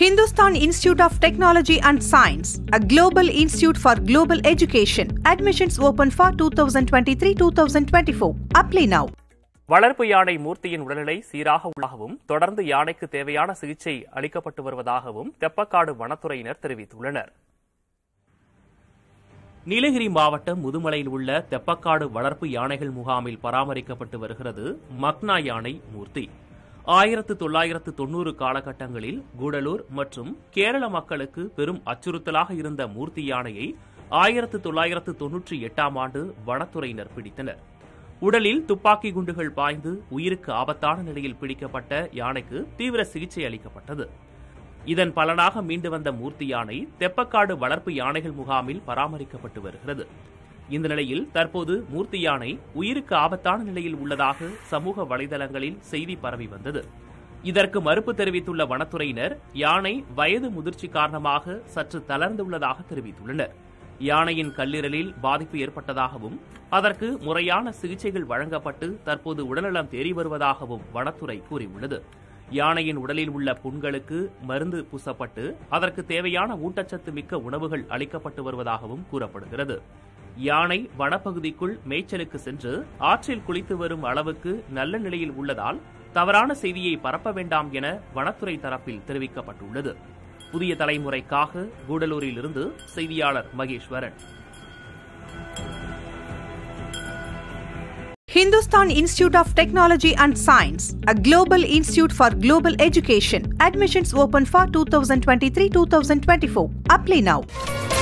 Hindustan Institute of Technology and Science, a global institute for global education. Admissions open for 2023 2024. Apply now. வளர்ப்பு யானை மூர்த்தியின் உடல்நிலை சீராக உள்ளதாகவும் தொடர்ந்து யானைக்கு தேவையான சிகிச்சை அளிக்கப்பட்டு வருவதாகவும் தெப்பக்காடு வனத்துறையினர் தெரிவித்துள்ளனர் நீலகிரி மாவட்டம் முதுமலையில் உள்ள தெப்பக்காடு வளர்ப்பு யானைகள் முகாமில் பராமரிக்கப்பட்டு வருகிறது மக்னா யானை மூர்த்தி ஆயிரத்து தொள்ளாயிரத்து தொன்னூறு காலகட்டங்களில் கூடலூர் மற்றும் கேரள மக்களுக்கு பெரும் அச்சுறுத்தலாக இருந்த மூர்த்தி யானையை ஆயிரத்து தொள்ளாயிரத்து தொன்னூற்றி எட்டாம் ஆண்டு வனத்துறையினர் பிடித்தனர் உடலில் துப்பாக்கி குண்டுகள் பாய்ந்து உயிருக்கு ஆபத்தான நிலையில் பிடிக்கப்பட்ட யானைக்கு தீவிர சிகிச்சை அளிக்கப்பட்டது இதன் பலனாக மீண்டு வந்த மூர்த்தி யானை தெப்பக்காடு வளர்ப்பு யானைகள் முகாமில் பராமரிக்கப்பட்டு வருகிறது இந்த நிலையில் தற்போது மூர்த்தி யானை உயிருக்கு ஆபத்தான நிலையில் உள்ளதாக சமூக வலைதளங்களில் செய்தி பரவி வந்தது இதற்கு மறுப்பு தெரிவித்துள்ள வனத்துறையினர் யானை வயது முதிர்ச்சி காரணமாக சற்று தளர்ந்துள்ளதாக தெரிவித்துள்ளனர் யானையின் கல்லீரலில் பாதிப்பு ஏற்பட்டதாகவும் அதற்கு முறையான சிகிச்சைகள் வழங்கப்பட்டு தற்போது உடல்நலம் தேறி வருவதாகவும் வனத்துறை கூறியுள்ளது யானையின் உடலில் உள்ள புண்களுக்கு மருந்து பூசப்பட்டு அதற்கு தேவையான ஊட்டச்சத்து மிக்க உணவுகள் அளிக்கப்பட்டு வருவதாகவும் கூறப்படுகிறது யானை வனப்பகுதிக்குள் மேய்ச்சலுக்கு சென்று ஆற்றில் குளித்து வரும் அளவுக்கு நல்ல நிலையில் உள்ளதால் தவறான செய்தியை பரப்ப வேண்டாம் என வனத்துறை தரப்பில் தெரிவிக்கப்பட்டுள்ளது புதிய தலைமுறைக்காக கூடலூரிலிருந்து செய்தியாளர் Maheswaran Hindustan Institute of Technology and Science, a global institute for global education. Admissions open for 2023 2024. Apply now.